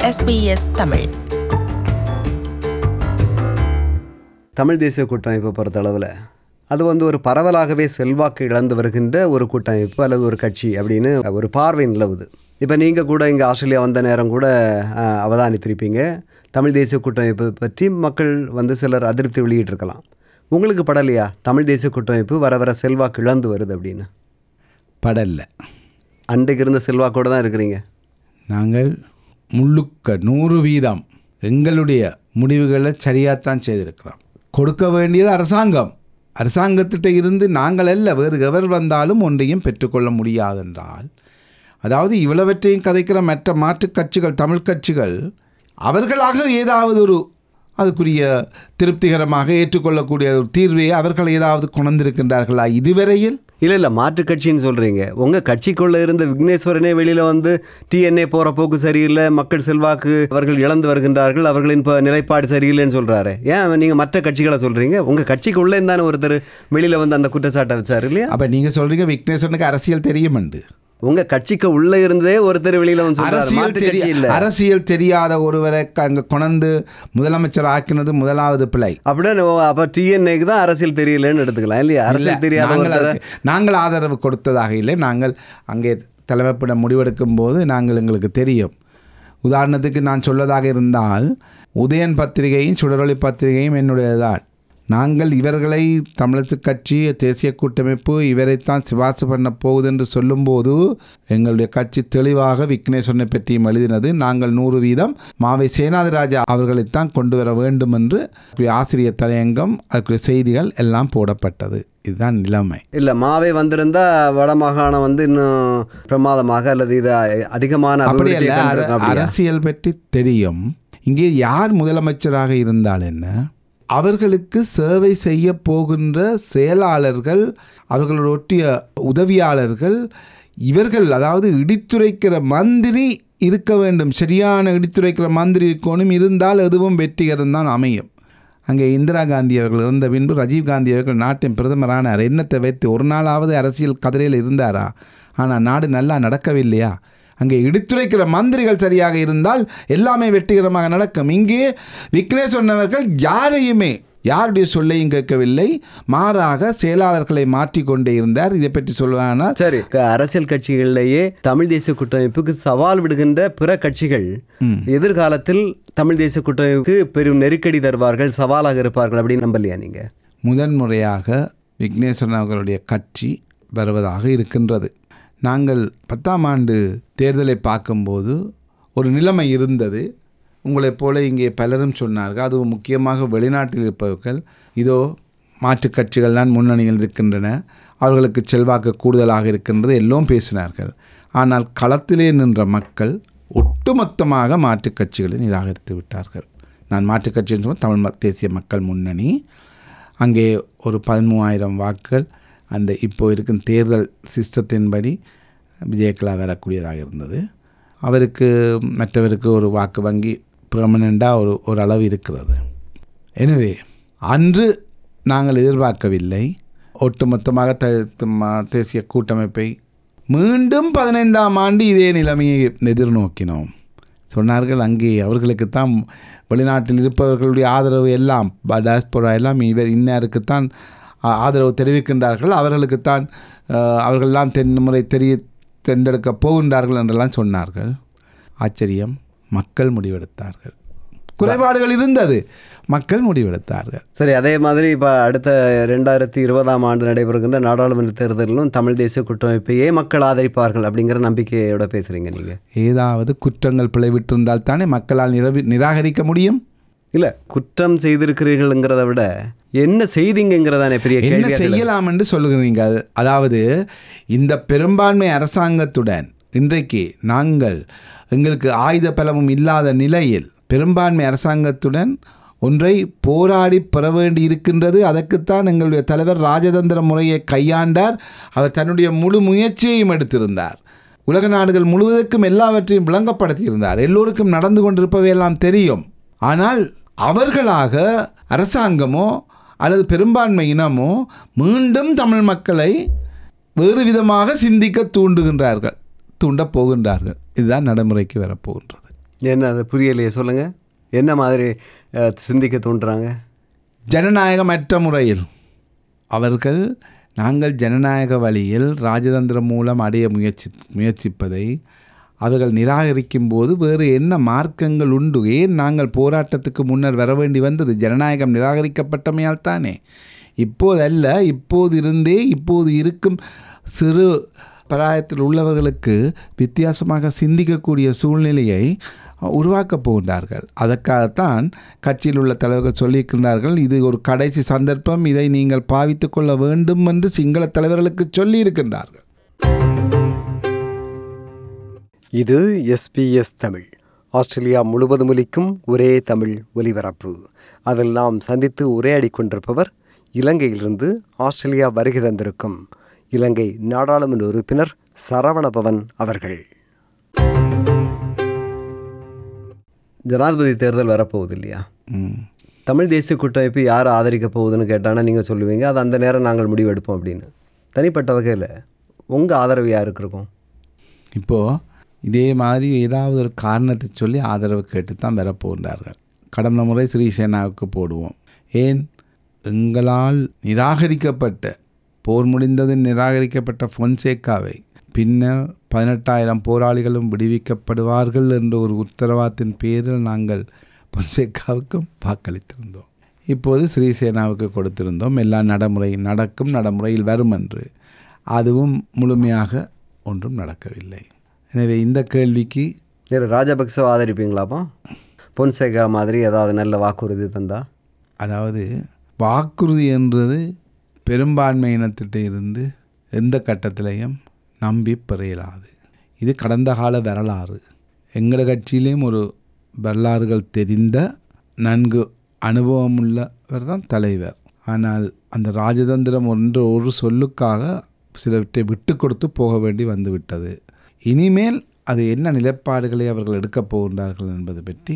SBS Tamil Tamil தேசிய கூட்டமைப்பை பொறுத்தளவில் அது வந்து ஒரு பரவலாகவே செல்வாக்கு இழந்து வருகின்ற ஒரு கூட்டமைப்பு அல்லது ஒரு கட்சி அப்படின்னு ஒரு பார்வை நிலவுது இப்போ நீங்கள் கூட இங்கே ஆஸ்திரேலியா வந்த நேரம் கூட அஹ், அவதானித்திருப்பீங்க தமிழ் தேசிய கூட்டமைப்பு பற்றி மக்கள் வந்து சிலர் அதிருப்தி வெளியிட்டிருக்கலாம் உங்களுக்கு படலையா தமிழ் தேசிய கூட்டமைப்பு வர வர செல்வாக்கு இழந்து வருது அப்படின்னு படல்ல அன்றைக்கு இருந்த செல்வாக்கோடு தான் இருக்கிறீங்க நாங்கள் முழுக்க நூறு வீதம் எங்களுடைய முடிவுகளை சரியாகத்தான் செய்திருக்கிறோம் கொடுக்க வேண்டியது அரசாங்கம் அரசாங்கத்திட்ட இருந்து நாங்கள் அல்ல வேறு எவர் வந்தாலும் ஒன்றையும் பெற்றுக்கொள்ள முடியாதென்றால் அதாவது இவ்வளவற்றையும் கதைக்கிற மற்ற மாற்றுக் கட்சிகள் தமிழ் கட்சிகள் அவர்களாக ஏதாவது ஒரு அதுக்குரிய திருப்திகரமாக ஏற்றுக்கொள்ளக்கூடிய ஒரு தீர்வை அவர்கள் ஏதாவது கொண்டிருக்கின்றார்களா இதுவரையில் இல்லை இல்லை மாற்றுக் கட்சின்னு சொல்கிறீங்க உங்கள் கட்சிக்குள்ளே இருந்த விக்னேஸ்வரனே வெளியில் வந்து டிஎன்ஏ போகிற போக்கு சரியில்லை மக்கள் செல்வாக்கு அவர்கள் இழந்து வருகின்றார்கள் அவர்களின் இப்போ நிலைப்பாடு சரியில்லைன்னு சொல்கிறாரு ஏன் நீங்கள் மற்ற கட்சிகளை சொல்கிறீங்க உங்கள் கட்சிக்கு உள்ளே இருந்தானே ஒருத்தர் வெளியில் வந்து அந்த குற்றச்சாட்டை வச்சார் இல்லையா அப்போ நீங்கள் சொல்கிறீங்க விக்னேஸ்வரனுக்கு அரசியல் தெரியுமெண்டு உங்கள் கட்சிக்கு உள்ளே இருந்தே ஒருத்தர் வெளியில் வந்து சொல்கிறாரு அரசியல் மாற்றுக் தெரி கட்சி இல்லை அரசியல் தெரியாத ஒருவரை க- அங்க கொணந்து முதலமைச்சர் ஆக்கினது முதலாவது பிழை அப்படியே அப்போ டிஎன்ஏக்கு தான் அரசியல் தெரியலன்னு எடுத்துக்கலாம் இல்லையா இல்ல, அரசியல் தெரியாத நாங்கள் ஒருத்தரை அதுக்கு- நாங்கள் ஆதரவு கொடுத்ததாக இல்லை நாங்கள் அங்கே தலைமைப்பிட முடிவெடுக்கும் போது நாங்கள் எங்களுக்கு தெரியும் உதாரணத்துக்கு நான் சொல்லதாக இருந்தால் உதயன் பத்திரிகையும் சுடரொளி பத்திரிகையும் என்னுடையதான் நாங்கள் இவர்களை தமிழத்து கட்சி தேசிய கூட்டமைப்பு இவரைத்தான் சிபாசு பண்ண போகுது என்று சொல்லும்போது எங்களுடைய கட்சி தெளிவாக விக்னேஸ்வரனை பற்றியும் எழுதினது நாங்கள் நூறு வீதம் மாவை சேனாதிராஜா அவர்களைத்தான் கொண்டு வர வேண்டும் என்று அதுக்குரிய ஆசிரியர் தலையங்கம் அதுக்குரிய செய்திகள் எல்லாம் போடப்பட்டது இதுதான் நிலைமை இல்லை மாவே வந்திருந்தா வடமாகாணம் வந்து இன்னும் பிரமாதமாக அல்லது இது அதிகமான அப்படி அபிவிருத்தியை அல்ல கண்டிருக்கும் அர- அப்படியா? அரசியல் பற்றி தெரியும் இங்கே யார் முதலமைச்சராக இருந்தால் என்ன அவர்களுக்கு சேவை செய்ய போகின்ற செயலாளர்கள் அவர்களோட ஒட்டிய உதவியாளர்கள் இவர்கள் அதாவது இடித்துரைக்கிற மந்திரி இருக்க வேண்டும் சரியான இடித்துரைக்கிற மந்திரி இருக்கணும் இருந்தால் எதுவும் வெற்றிகரம் தான் அமையும் அங்கே இந்திரா காந்தி அவர்கள் இருந்த பின்பு ராஜீவ் காந்தி அவர்கள் நாட்டின் பிரதமரானார் எண்ணத்தை வைத்து ஒரு நாளாவது அரசியல் கதிரையில் இருந்தாரா ஆனால் நாடு நல்லா நடக்கவில்லையா அங்கே இடித்துரைக்கிற மந்திரிகள் சரியாக இருந்தால் எல்லாமே வெற்றிகரமாக நடக்கும் இங்கே விக்னேஸ்வரன் அவர்கள் யாரையுமே யாருடைய சொல்லையும் கேட்கவில்லை மாறாக செயலாளர்களை மாற்றிக்கொண்டே இருந்தார் இதை பற்றி சொல்வதானால் சரி க- அரசியல் கட்சிகளிலேயே தமிழ் தேசிய கூட்டமைப்புக்கு சவால் விடுகின்ற பிற கட்சிகள் எதிர்காலத்தில் தமிழ் தேசிய கூட்டமைப்புக்கு பெரும் நெருக்கடி தருவார்கள் சவாலாக இருப்பார்கள் அப்படின்னு நம்பலையா நீங்க முதன்முறையாக விக்னேஸ்வரன் அவர்களுடைய கட்சி வருவதாக இருக்கின்றது நாங்கள் பத்தாம் ஆண்டு தேர்தலை பார்க்கும்போது ஒரு நிலைமை இருந்தது உங்களைப் போல இங்கே பலரும் சொன்னார்கள் அதுவும் முக்கியமாக வெளிநாட்டில் இருப்பவர்கள் இதோ மாற்றுக் கட்சிகள் தான் முன்னணியில் இருக்கின்றன அவர்களுக்கு செல்வாக்கு கூடுதலாக இருக்கின்றது எல்லோரும் பேசினார்கள் ஆனால் களத்திலே நின்ற மக்கள் ஒட்டுமொத்தமாக மாற்றுக் கட்சிகளை நிராகரித்து விட்டார்கள் நான் மாற்றுக் கட்சின்னு சொன்னால் தமிழ் ம- தேசிய மக்கள் முன்னணி அங்கே ஒரு பதிமூவாயிரம் வாக்குகள் அந்த இப்போ இருக்கும் தேர்தல் சிஸ்டத்தின்படி விஜயகலா வரக்கூடியதாக இருந்தது அவருக்கு மற்றவருக்கு ஒரு வாக்கு வங்கி பெர்மனண்ட்டாக ஒரு ஒரு அளவு இருக்கிறது எனவே அன்று நாங்கள் எதிர்பார்க்கவில்லை ஒட்டுமொத்தமாக த த- ம- தேசிய கூட்டமைப்பை மீண்டும் பதினைந்தாம் ஆண்டு இதே நிலைமையை எதிர்நோக்கினோம் சொன்னார்கள் அங்கே அவர்களுக்குத்தான் வெளிநாட்டில் இருப்பவர்களுடைய ஆதரவு எல்லாம் டாஸ்போரா எல்லாம் இவர் இன்னாருக்குத்தான் ஆ- ஆதரவு தெரிவிக்கின்றார்கள் அவர்களுக்குத்தான் அஹ், அவர்கள்லாம் தென் முறை தெரிய தேர்ந்தெடுக்கப் போகின்றார்கள் என்றெல்லாம் சொன்னார்கள் ஆச்சரியம் மக்கள் முடிவெடுத்தார்கள் குறைபாடுகள் இருந்தது மக்கள் முடிவெடுத்தார்கள் சரி அதே மாதிரி இப்போ அடுத்த ரெண்டாயிரத்தி இருபதாம் ஆண்டு நடைபெறுகின்ற நாடாளுமன்ற தேர்தலிலும் தமிழ் தேசிய கூட்டமைப்பையே மக்கள் ஆதரிப்பார்கள் அப்படிங்கிற நம்பிக்கையோட பேசுறீங்க நீங்க ஏதாவது குற்றங்கள் பிழைவிட்டிருந்தால் தானே மக்களால் நிரவி நிராகரிக்க முடியும் இல்லை குற்றம் செய்திருக்கிறீர்கள்ங்கிறத விட என்ன செய்தீங்கிறதானே பெரிய என்ன கேள்வி செய்யலாம் என்று சொல்லுகிறீர்கள் அதாவது இந்த பெரும்பான்மை அரசாங்கத்துடன் இன்றைக்கு நாங்கள் எங்களுக்கு ஆயுத பலமும் இல்லாத நிலையில் பெரும்பான்மை அரசாங்கத்துடன் ஒன்றை போராடி பெற வேண்டி இருக்கின்றது அதற்குத்தான் எங்களுடைய தலைவர் ராஜதந்திர முறையை கையாண்டார் அவர் தன்னுடைய முழு முயற்சியையும் எடுத்திருந்தார் உலக நாடுகள் முழுவதற்கும் எல்லாவற்றையும் விளங்கப்படுத்தியிருந்தார் எல்லோருக்கும் நடந்து கொண்டிருப்பவையெல்லாம் தெரியும் ஆனால் அவர்களாக அரசாங்கமோ அல்லது பெரும்பான்மை இனமோ மீண்டும் தமிழ் மக்களை வேறு விதமாக சிந்திக்க தூண்டுகின்றார்கள் தூண்டப் போகின்றார்கள் இதுதான் நடைமுறைக்கு வரப்போகின்றது என்ன அது புரியலையே சொல்லுங்கள் என்ன மாதிரி அஹ், சிந்திக்க தோன்றுறாங்க ஜனநாயகமற்ற முறையில் அவர்கள் நாங்கள் ஜனநாயக வழியில் ராஜதந்திரம் மூலம் அடைய முயற்சி முயற்சிப்பதை அவர்கள் நிராகரிக்கும் போது வேறு என்ன மார்க்கங்கள் உண்டு ஏன் நாங்கள் போராட்டத்துக்கு முன்னர் வர வேண்டி வந்தது ஜனநாயகம் நிராகரிக்கப்பட்டமையால் தானே இப்போதல்ல இப்போது இருந்தே இப்போது இருக்கும் சிறு பிராயத்தில் உள்ளவர்களுக்கு வித்தியாசமாக சிந்திக்கக்கூடிய சூழ்நிலையை உருவாக்கப் போகின்றார்கள் அதற்காகத்தான் கட்சியில் உள்ள தலைவர்கள் சொல்லியிருக்கின்றார்கள் இது ஒரு கடைசி சந்தர்ப்பம் இதை நீங்கள் பாவித்துக் கொள்ள வேண்டும் என்று சிங்கள தலைவர்களுக்கு சொல்லியிருக்கின்றார்கள் இது எஸ்பிஎஸ் தமிழ் ஆஸ்திரேலியா முழுவதும் ஒலிக்கும் ஒரே தமிழ் ஒலிபரப்பு அதில் நாம் சந்தித்து உரையாடி கொண்டிருப்பவர் இலங்கையிலிருந்து ஆஸ்திரேலியா வருகை தந்திருக்கும் இலங்கை நாடாளுமன்ற உறுப்பினர் சரவணபவன் அவர்கள் ஜனாதிபதி தேர்தல் வரப்போகுது இல்லையா ம். தமிழ் தேசிய கூட்டமைப்பு யார் ஆதரிக்க போகுதுன்னு கேட்டானா நீங்கள் சொல்லுவீங்க அது அந்த நேரம் நாங்கள் முடிவெடுப்போம் அப்படின்னு தனிப்பட்ட வகையில் உங்கள் ஆதரவு யாருக்கு இருக்கும் இப்போது இதே மாதிரி ஏதாவது ஒரு காரணத்தை சொல்லி ஆதரவு கேட்டு தான் வரப்போகின்றார்கள் கடந்த முறை ஸ்ரீசேனாவுக்கு போடுவோம் ஏன் எங்களால் நிராகரிக்கப்பட்ட போர் முடிந்தது நிராகரிக்கப்பட்ட பொன்சேக்காவை பின்னர் பதினெட்டாயிரம் போராளிகளும் விடுவிக்கப்படுவார்கள் என்ற ஒரு உத்தரவாதத்தின் பேரில் நாங்கள் பொன்சேக்காவுக்கும் வாக்களித்திருந்தோம் இப்போது ஸ்ரீசேனாவுக்கு கொடுத்திருந்தோம் எல்லா நடைமுறை நடக்கும் நடைமுறையில் வரும் என்று அதுவும் முழுமையாக ஒன்றும் நடக்கவில்லை எனவே இந்த கேள்விக்கு சரி ராஜபக்சவை ஆதரிப்பீங்களாப்பா பொன்சேகா மாதிரி ஏதாவது நல்ல வாக்குறுதி தந்தா அதாவது வாக்குறுதி என்றது பெரும்பான்மை இனத்திட்ட இருந்து எந்த கட்டத்திலையும் நம்பி பெறையலாது இது கடந்த கால வரலாறு எங்களோட கட்சியிலேயும் ஒரு வரலாறுகள் தெரிந்த நன்கு அனுபவமுள்ளவர் தான் தலைவர் ஆனால் அந்த ராஜதந்திரம் ஒன்று ஒரு சொல்லுக்காக சிலவற்றை விட்டு கொடுத்து போக வேண்டி வந்துவிட்டது இனிமேல் அது என்ன நிலைப்பாடுகளை அவர்கள் எடுக்கப் போகின்றார்கள் என்பது பற்றி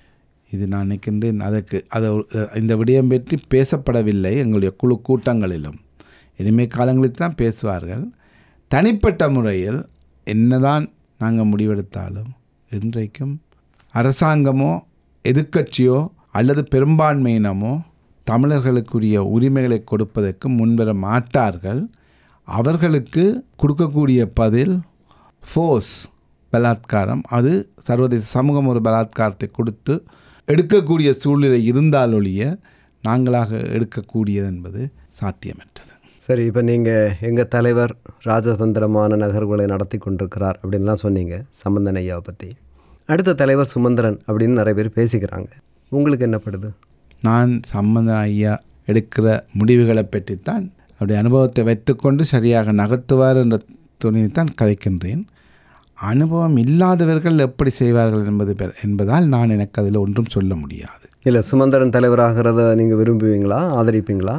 இது நான் நினைக்கின்றேன் அதற்கு அதை இந்த விடயம் பற்றி பேசப்படவில்லை எங்களுடைய குழு கூட்டங்களிலும் இனிமே காலங்களில் தான் பேசுவார்கள் தனிப்பட்ட முறையில் என்னதான் நாங்கள் முடிவெடுத்தாலும் இன்றைக்கும் அரசாங்கமோ எதிர்க்கட்சியோ அல்லது பெரும்பான்மையினமோ தமிழர்களுக்குரிய உரிமைகளை கொடுப்பதற்கு முன்வர மாட்டார்கள் அவர்களுக்கு கொடுக்கக்கூடிய பதில் ஃபோர்ஸ் பலாத்காரம் அது சர்வதேச சமூகம் ஒரு பலாத்காரத்தை கொடுத்து எடுக்கக்கூடிய சூழ்நிலை இருந்தால் ஒழிய நாங்களாக எடுக்கக்கூடியது என்பது சாத்தியமற்றது சரி இப்போ நீங்கள் எங்கள் தலைவர் ராஜதந்திரமான நகர்வுகளை நடத்தி கொண்டிருக்கிறார் அப்படின்லாம் சொன்னீங்க சம்பந்தன் ஐயாவை பற்றி அடுத்த தலைவர் சுமந்திரன் அப்படின்னு நிறைய பேர் பேசிக்கிறாங்க உங்களுக்கு என்ன படுது நான் சம்பந்தன் ஐயா எடுக்கிற முடிவுகளை பற்றித்தான் அவருடைய அனுபவத்தை வைத்துக்கொண்டு சரியாக நகர்த்துவார் என்ற துணியைத்தான் கதைக்கின்றேன் அனுபவம் இல்லாதவர்கள் எப்படி செய்வார்கள் என்பது பெ- என்பதால் நான் எனக்கு அதில் ஒன்றும் சொல்ல முடியாது இல்லை சுமந்திரன் தலைவராகிறத நீங்கள் விரும்புவீங்களா ஆதரிப்பீங்களா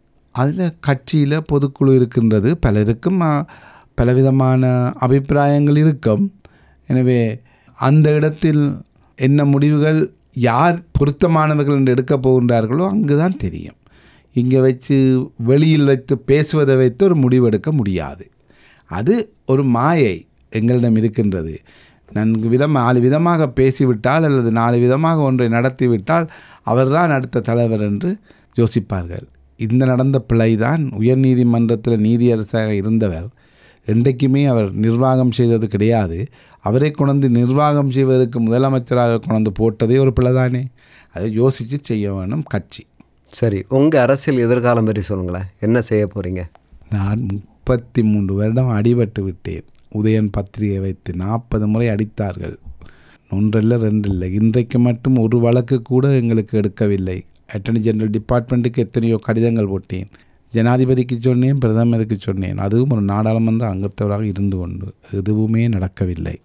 அதில் கட்சியில் பொதுக்குழு இருக்கின்றது பலருக்கும் ஆ, பலவிதமான அபிப்பிராயங்கள் இருக்கும் எனவே அந்த இடத்தில் என்ன முடிவுகள் யார் பொருத்தமானவர்கள் என்று எடுக்கப் போகின்றார்களோ அங்கு தான் தெரியும் இங்கே வச்சு வெளியில் வைத்து பேசுவதை வைத்து ஒரு முடிவெடுக்க முடியாது அது ஒரு மாயை எங்களிடம் இருக்கின்றது நன்கு விதம் நாலு விதமாக பேசிவிட்டால் அல்லது நாலு விதமாக ஒன்றை நடத்திவிட்டால் அவர்தான் அடுத்த தலைவர் என்று யோசிப்பார்கள் இந்த நடந்த பிழைதான் உயர்நீதிமன்றத்தில் நீதியரசாக இருந்தவர் என்றைக்குமே அவர் நிர்வாகம் செய்தது கிடையாது அவரை கொண்டு நிர்வாகம் செய்வதற்கு முதலமைச்சராக கொண்டு போட்டதே ஒரு பிழைதானே அதை யோசித்து செய்ய வேணும் கட்சி சரி உங்கள் அரசியல் எதிர்காலம் பற்றி சொல்லுங்களேன் என்ன செய்ய போகிறீங்க நான் முப்பத்தி மூன்று வருடம் அடிபட்டு விட்டேன் உதயன் பத்திரிகை வைத்து நாற்பது முறை அடித்தார்கள் ஒன்றில்லை ரெண்டில்லை இன்றைக்கு மட்டும் ஒரு வழக்கு கூட எங்களுக்கு எடுக்கவில்லை அட்டர்னி ஜெனரல் டிபார்ட்மெண்ட்டுக்கு எத்தனையோ கடிதங்கள் போட்டேன் ஜனாதிபதிக்கு சொன்னேன் பிரதமருக்கு சொன்னேன் அதுவும் ஒரு நாடாளுமன்ற அங்கத்தவராக இருந்து கொண்டு எதுவுமே நடக்கவில்லை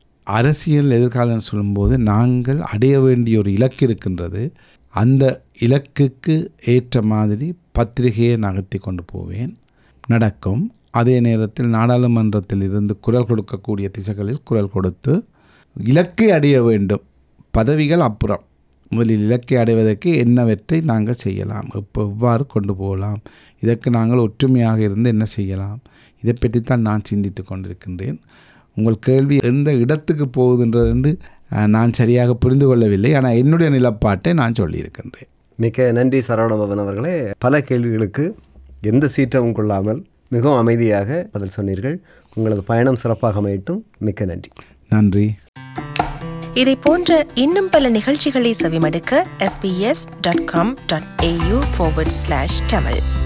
அரசியல் எதிர்காலம் சொல்லும்போது நாங்கள் அடைய வேண்டிய ஒரு இலக்கு இருக்கின்றது அந்த இலக்குக்கு ஏற்ற மாதிரி பத்திரிகையை நகர்த்தி கொண்டு போவேன் நடக்கும் அதே நேரத்தில் நாடாளுமன்றத்தில் இருந்து குரல் கொடுக்கக்கூடிய திசைகளில் குரல் கொடுத்து இலக்கை அடைய வேண்டும் பதவிகள் அப்புறம் முதலில் இலக்கை அடைவதற்கு என்னவற்றை நாங்கள் செய்யலாம் எப்போ எவ்வாறு கொண்டு போகலாம் இதற்கு நாங்கள் ஒற்றுமையாக இருந்து என்ன செய்யலாம் இதை பற்றித்தான் நான் சிந்தித்து கொண்டிருக்கின்றேன் உங்கள் கேள்வி எந்த இடத்துக்கு போகுதுன்றது என்று அஹ், நான் சரியாக புரிந்து கொள்ளவில்லை ஆனால் என்னுடைய நிலப்பாட்டை நான் சொல்லியிருக்கின்றேன் மிக்க நன்றி சரவணபவன் அவர்களே பல கேள்விகளுக்கு எந்த சீற்றமும் கொள்ளாமல் மிகவும் அமைதியாக பதில் சொன்னீர்கள் உங்களது பயணம் சிறப்பாக அமையட்டும் மிக்க நன்றி நன்றி இதை போன்ற இன்னும் பல நிகழ்ச்சிகளை செவிமடுக்க sbs.com.au forward slash tamil